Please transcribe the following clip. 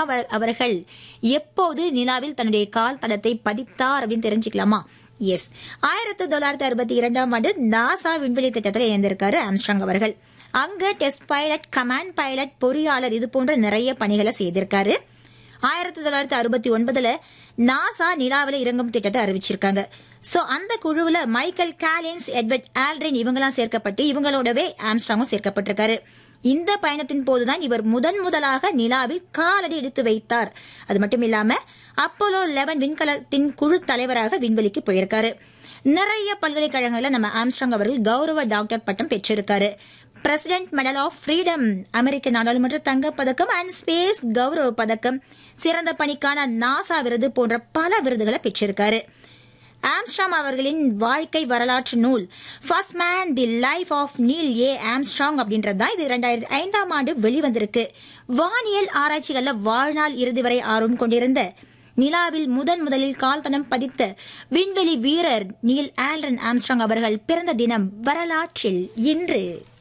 அவர்- அவர்கள் எப்போது நிலாவில் தன்னுடைய கால் தடத்தை பதித்தார் அப்படின்னு தெரிஞ்சுக்கலாமா எஸ் ஆயிரத்தி தொள்ளாயிரத்தி அறுபத்தி இரண்டாம் ஆண்டு நாசா விண்வெளி திட்டத்தில் இணைந்திருக்காரு ஆம்ஸ்ட்ராங் அவர்கள் அங்க டெஸ்ட் பைலட் கமாண்ட் பைலட் பொறியாளர் இது போன்ற நிறைய பணிகளை செய்திருக்காரு ஆயிரத்தி தொள்ளாயிரத்தி அறுபத்தி ஒன்பதுல நாசா நிலாவில இறங்கும் திட்டத்தை அறிவிச்சிருக்காங்க சோ அந்த குழுவுல மைக்கேல் காலின்ஸ் எட்வர்ட் ஆல்ட்ரின் இவங்கெல்லாம் சேர்க்கப்பட்டு இவங்களோடவே ஆம்ஸ்ட்ராங்கும் சேர்க்கப்பட்டிருக்காரு இந்த பயணத்தின் போதுதான் இவர் முதன் முதலாக நிலாவில் காலடி எடுத்து வைத்தார் அது மட்டும் இல்லாம அப்போலோ லெவன் விண்கலத்தின் குழு தலைவராக விண்வெளிக்கு போயிருக்காரு நிறைய பல்கலைக்கழகங்கள்ல நம்ம ஆம்ஸ்ட்ராங் அவர்கள் கௌரவ டாக்டர் பட்டம் பெற்றிருக்காரு பிரசிடென்ட் மெடல் ஆஃப் ஃப்ரீடம் அமெரிக்க நாடாளுமன்ற தங்கப் பதக்கம் அண்ட் ஸ்பேஸ் கௌரவ பதக்கம் சிறந்த பணிக்கான நாசா விருது போன்ற பல விருதுகளை பெற்றிருக்காரு ஆம்ஸ்ட்ராம் அவர்களின் வாழ்க்கை வரலாற்று நூல் first man the life of Neil A Armstrong அப்படின்றது தான் இது ரெண்டாயிரத்தி ஐந்தாம் ஆண்டு வெளிவந்திருக்கு வானியல் ஆராய்ச்சிகள்ல வாழ்நாள் இறுதி வரை ஆர்வம் கொண்டிருந்த நிலாவில் முதன் முதலில் கால்தடம் பதித்த விண்வெளி வீரர் நீல் ஆல்ரன் ஆம்ஸ்ட்ராங் அவர்கள் பிறந்த தினம் வரலாற்றில் இன்று